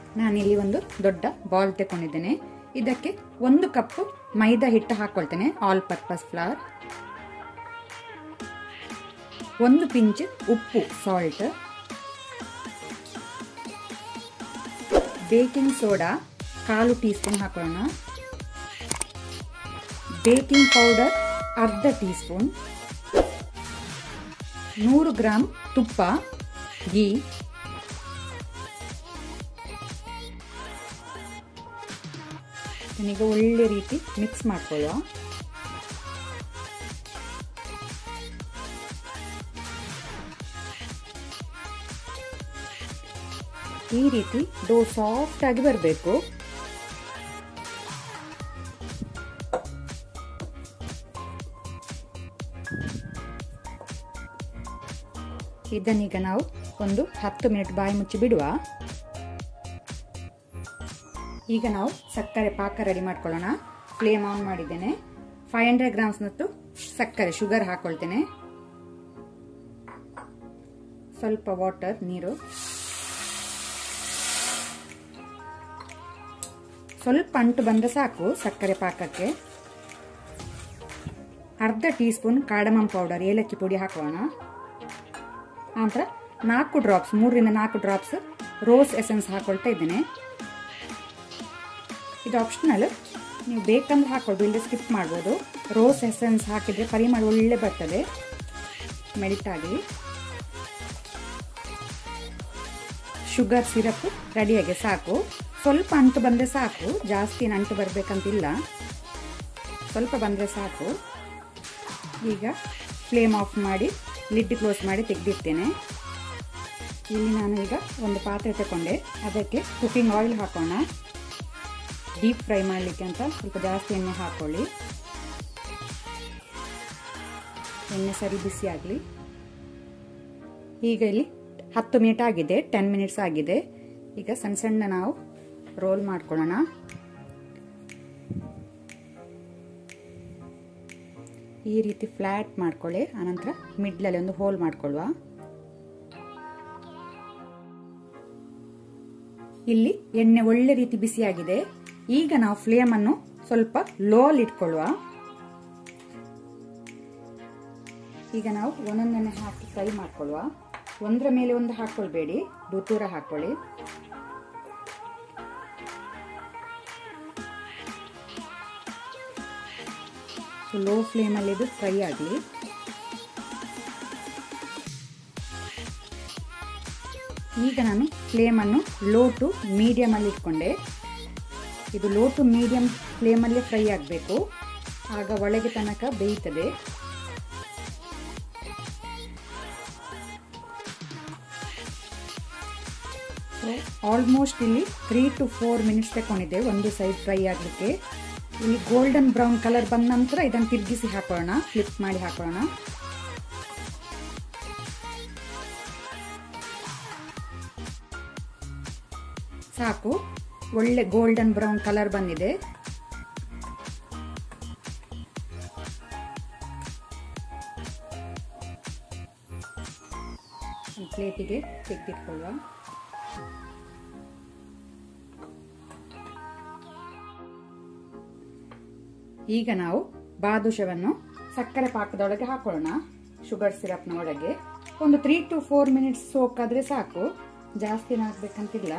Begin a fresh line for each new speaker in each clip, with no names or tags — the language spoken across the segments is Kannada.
ನಾನಿಲ್ಲಿ ಒಂದು ದೊಡ್ಡ ಬಾಲ್ ತಗೊಂಡಿದ್ದೇನೆ ಇದಕ್ಕೆ ಒಂದು ಕಪ್ ಮೈದಾ ಹಿಟ್ಟು ಹಾಕೊಳ್ತೇನೆ ಆಲ್ ಪರ್ಪಸ್ ಫ್ಲವರ್ ಒಂದು ಪಿಂಚ್ ಉಪ್ಪು ಸಾಲ್ಟ್ ಬೇಕಿಂಗ್ ಸೋಡಾ ಕಾಲು ಟೀ ಸ್ಪೂನ್ ಹಾಕೊಳ್ಳೋಣ ಬೇಕಿಂಗ್ ಪೌಡರ್ ಅರ್ಧ ಟೀ ಸ್ಪೂನ್ ನೂರು ಗ್ರಾಮ್ ತುಪ್ಪ ಗೀ ಈಗ ಒಳ್ಳೆ ರೀತಿ ಮಿಕ್ಸ್ ಮಾಡ್ಕೊಳ್ಳುವ ಈ ರೀತಿ ಡೋ ಸಾಫ್ಟ್ ಆಗಿ ಬರಬೇಕು ಇದನ್ನೀಗ ನಾವು ಒಂದು ಹತ್ತು ಮಿನಿಟ್ ಬಾಯಿ ಮುಚ್ಚಿ ಬಿಡುವ ಈಗ ನಾವು ಸಕ್ಕರೆ ಪಾಕ ರೆಡಿ ಮಾಡ್ಕೊಳ್ಳೋಣ ಫ್ಲೇಮ್ ಆನ್ ಮಾಡಿದ್ದೇನೆ ಫೈವ್ ಹಂಡ್ರೆಡ್ ಗ್ರಾಮ್ಸ್ನತ್ತು ಸಕ್ಕರೆ ಶುಗರ್ ಹಾಕೊಳ್ತೇನೆ ಸ್ವಲ್ಪ ವಾಟರ್ ನೀರು ಸ್ವಲ್ಪ ಅಂಟು ಬಂದ ಸಾಕು ಸಕ್ಕರೆ ಪಾಕಕ್ಕೆ ಅರ್ಧ ಟೀ ಸ್ಪೂನ್ ಕಾಡಮಂ ಪೌಡರ್ ಏಲಕ್ಕಿ ಪುಡಿ ಹಾಕೋಣ ನಂತರ ನಾಲ್ಕು ಡ್ರಾಪ್ಸ್ ಮೂರರಿಂದ ನಾಲ್ಕು ಡ್ರಾಪ್ಸ್ ರೋಸ್ ಎಸೆನ್ಸ್ ಹಾಕೊಳ್ತಾ ಇದ್ದೇನೆ ಇದು ಆಪ್ಷನಲ್ ನೀವು ಬೇಕಂದ್ರೆ ಹಾಕೊಳ್ಬೋದು ಇಲ್ಲದೆ ಸ್ಕಿಪ್ ಮಾಡ್ಬೋದು ರೋಸ್ ಎಸೆನ್ಸ್ ಹಾಕಿದರೆ ಪರಿಮಳ ಒಳ್ಳೆ ಬರ್ತದೆ ಮೆಲ್ಟ್ ಆಗಿ ಶುಗರ್ ಸಿರಪ್ ರೆಡಿಯಾಗಿ ಸಾಕು ಸ್ವಲ್ಪ ಅಂಟು ಬಂದರೆ ಸಾಕು ಜಾಸ್ತಿ ಅಂಟು ಬರಬೇಕಂತಿಲ್ಲ ಸ್ವಲ್ಪ ಬಂದರೆ ಸಾಕು ಈಗ ಫ್ಲೇಮ್ ಆಫ್ ಮಾಡಿ ಲಿಡ್ ಕ್ಲೋಸ್ ಮಾಡಿ ತೆಗೆದಿರ್ತೇನೆ ಇಲ್ಲಿ ನಾನು ಈಗ ಒಂದು ಪಾತ್ರೆ ತಗೊಂಡೆ ಅದಕ್ಕೆ ಕುಕ್ಕಿಂಗ್ ಆಯಿಲ್ ಹಾಕೋಣ ಡೀಪ್ ಫ್ರೈ ಮಾಡಲಿಕ್ಕೆ ಅಂತ ಸ್ವಲ್ಪ ಜಾಸ್ತಿ ಎಣ್ಣೆ ಹಾಕೊಳ್ಳಿ ಎಣ್ಣೆ ಸರಿ ಬಿಸಿ ಆಗಲಿ ಈಗ ಇಲ್ಲಿ ಹತ್ತು ಮಿನಿಟ್ ಆಗಿದೆ ಟೆನ್ ಮಿನಿಟ್ಸ್ ಆಗಿದೆ ಈಗ ಸಣ್ಣ ಸಣ್ಣ ನಾವು ರೋಲ್ ಮಾಡ್ಕೊಳ್ಳೋಣ ಈ ರೀತಿ ಫ್ಲ್ಯಾಟ್ ಮಾಡ್ಕೊಳ್ಳಿ ಆನಂತರ ಮಿಡ್ಲಲ್ಲಿ ಒಂದು ಹೋಲ್ ಮಾಡ್ಕೊಳ್ಳುವ ಇಲ್ಲಿ ಎಣ್ಣೆ ಒಳ್ಳೆ ರೀತಿ ಬಿಸಿಯಾಗಿದೆ ಈಗ ನಾವು ಫ್ಲೇಮ್ ಅನ್ನು ಸ್ವಲ್ಪ ಲೋ ಅಲ್ಲಿ ಇಟ್ಕೊಳ್ಳುವ ಈಗ ನಾವು ಒಂದೊಂದನ್ನೇ ಹಾಕಿ ಫ್ರೈ ಮಾಡ್ಕೊಳ್ಳುವ ಒಂದರ ಮೇಲೆ ಒಂದು ಹಾಕೊಳ್ಬೇಡಿ ದೂರ ಹಾಕೊಳ್ಳಿ ಲೋ ಫ್ಲೇಮಲ್ಲಿ ಇದು ಫ್ರೈ ಆಗಲಿ ಈಗ ನಾನು ಫ್ಲೇಮನ್ನು ಲೋ ಟು ಮೀಡಿಯಮಲ್ಲಿ ಇಟ್ಕೊಂಡೆ ಇದು ಲೋ ಟು ಮೀಡಿಯಂ ಫ್ಲೇಮಲ್ಲೇ ಫ್ರೈ ಆಗಬೇಕು ಆಗ ಒಳಗೆ ತನಕ ಬೇಯ್ತದೆ ಆಲ್ಮೋಸ್ಟ್ ಇಲ್ಲಿ ತ್ರೀ ಟು ಫೋರ್ ಮಿನಿಟ್ಸ್ ತಗೊಂಡಿದ್ದೆ ಒಂದು ಸೈಡ್ ಫ್ರೈ ಆಗಲಿಕ್ಕೆ ಇಲ್ಲಿ ಗೋಲ್ಡನ್ ಬ್ರೌನ್ ಕಲರ್ ಬಂದ ನಂತರ ಇದನ್ನು ತಿರುಗಿಸಿ ಹಾಕೋಣ ಫ್ಲಿಪ್ ಮಾಡಿ ಹಾಕೋಣ ಸಾಕು ಒಳ್ಳೆ ಗೋಲ್ಡನ್ ಬ್ರೌನ್ ಕಲರ್ ಬಂದಿದೆ ಪ್ಲೇಟಿಗೆ ತೆಗೆದಿಟ್ಕೊಳ್ಳುವ ಈಗ ನಾವು ಬಾದುಷವನ್ನು ಸಕ್ಕರೆ ಪಾಕದೊಳಗೆ ಹಾಕೊಳ್ಳೋಣ ಶುಗರ್ ಸಿರಪ್ನ ಒಳಗೆ ಒಂದು three to four minutes soak ಆದ್ರೆ ಸಾಕು ಜಾಸ್ತಿ ಹಾಕ್ಬೇಕಂತಿಲ್ಲ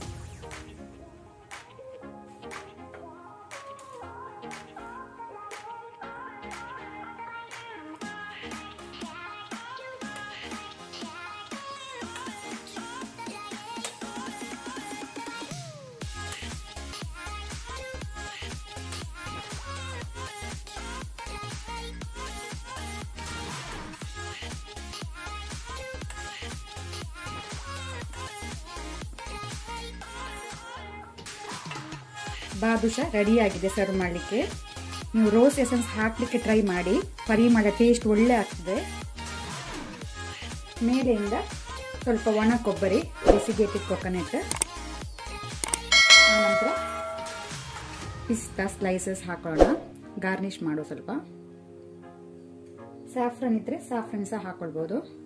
ಬಾದುಷ ರೆಡಿಯಾಗಿದೆ ಸರ್ವ್ ಮಾಡಲಿಕ್ಕೆ ನೀವು ರೋಸ್ ಎಸೆನ್ಸ್ ಹಾಕಲಿಕ್ಕೆ ಟ್ರೈ ಮಾಡಿ ಪರಿಮಳ ಟೇಸ್ಟ್ ಒಳ್ಳೆ ಆಗ್ತದೆ ಮೇಲೆಯಿಂದ ಸ್ವಲ್ಪ ಒಣ ಕೊಬ್ಬರಿ ಡೆಸಿಗೇಟೆಡ್ ಕೊಕೊನೆಟ್ ಆನಂತರ ಪಿಸ್ತಾ ಸ್ಲೈಸಸ್ ಹಾಕೊಳ್ಳೋಣ ಗಾರ್ನಿಷ್ ಮಾಡೋ ಸ್ವಲ್ಪ ಸ್ಯಾಫ್ರನ್ ಇದ್ದರೆ ಸ್ಯಾಫ್ರನ್ ಸಹ ಹಾಕೊಳ್ಬೋದು